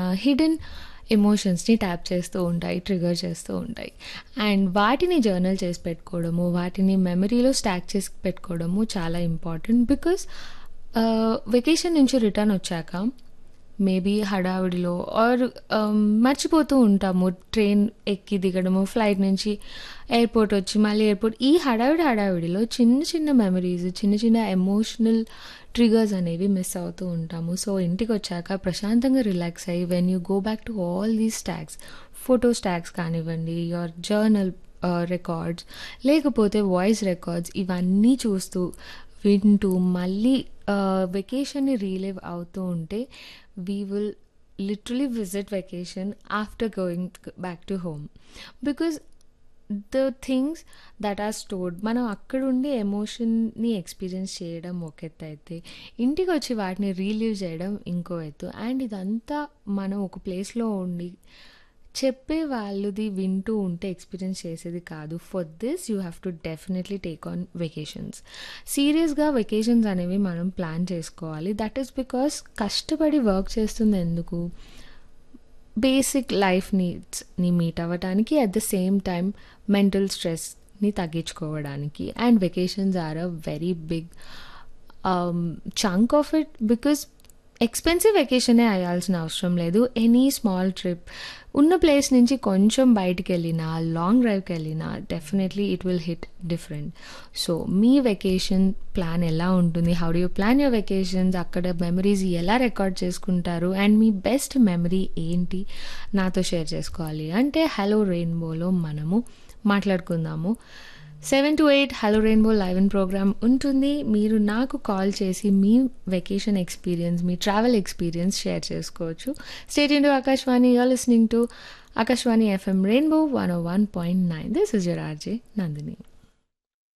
hidden ఎమోషన్స్ని tap చేస్తూ ఉంటాయి ట్రిగర్ చేస్తూ ఉంటాయి అండ్ వాటిని జర్నల్ చేసి పెట్టుకోవడము వాటిని మెమరీలో స్టాక్ చేసి పెట్టుకోవడము చాలా ఇంపార్టెంట్ బికాస్ వెకేషన్ నుంచి రిటర్న్ వచ్చాక మేబీ హడావిడిలో ఆర్ మర్చిపోతూ ఉంటాము ట్రైన్ ఎక్కి దిగడము ఫ్లైట్ నుంచి ఎయిర్పోర్ట్ వచ్చి మళ్ళీ ఎయిర్పోర్ట్ ఈ హడావిడి హడావిడిలో చిన్న చిన్న మెమరీస్ చిన్న చిన్న ఎమోషనల్ ట్రిగర్స్ అనేవి మిస్ అవుతూ ఉంటాము సో ఇంటికి వచ్చాక ప్రశాంతంగా రిలాక్స్ అయ్యి when you go back to all these stocks photo stocks కానివ్వండి యువర్ జర్నల్ రికార్డ్స్ లేకపోతే వాయిస్ రికార్డ్స్ ఇవన్నీ చూస్తూ వింటూ మళ్ళీ వెకేషన్ని రీలివ్ అవుతూ ఉంటే we will literally visit vacation after going back to home because the things that are stored మనం అక్కడ ఉండి ఎమోషన్ని ఎక్స్పీరియన్స్ చేయడం ఒక ఎత్తు అయితే ఇంటికి వచ్చి వాటిని రీలీవ్ చేయడం ఇంకో ఎత్తు అండ్ ఇదంతా మనం ఒక ప్లేస్లో ఉండి చెప్పే వాళ్ళది వింటూ ఉంటే ఎక్స్పీరియన్స్ చేసేది కాదు for this you have to definitely take on vacations సీరియస్గా వెకేషన్స్ అనేవి మనం ప్లాన్ చేసుకోవాలి దట్ ఈస్ బికాస్ కష్టపడి వర్క్ చేస్తుంది ఎందుకు బేసిక్ లైఫ్ నీడ్స్ని మీట్ అవ్వడానికి at the same time mental స్ట్రెస్ని తగ్గించుకోవడానికి and vacations are a very big chunk of it because expensive వెకేషనే అయ్యాల్సిన అవసరం లేదు ఎనీ స్మాల్ ట్రిప్ ఉన్న ప్లేస్ నుంచి కొంచెం బయటికి వెళ్ళినా లాంగ్ డ్రైవ్కి వెళ్ళినా definitely it will hit different so మీ వెకేషన్ ప్లాన్ ఎలా ఉంటుంది how do you plan your vacations అక్కడ మెమరీస్ ఎలా రికార్డ్ చేసుకుంటారు అండ్ మీ బెస్ట్ మెమరీ ఏంటి నాతో షేర్ చేసుకోవాలి అంటే హలో రెయిన్బోలో మనము మాట్లాడుకుందాము seven to eight hello rainbow live in program ఉంటుంది మీరు నాకు కాల్ చేసి మీ వెకేషన్ ఎక్స్పీరియన్స్ మీ ట్రావెల్ ఎక్స్పీరియన్స్ షేర్ చేసుకోవచ్చు stay tuned Akashvani you're listening to Akashvani FM rainbow one O one point nine this is your RJ Nandini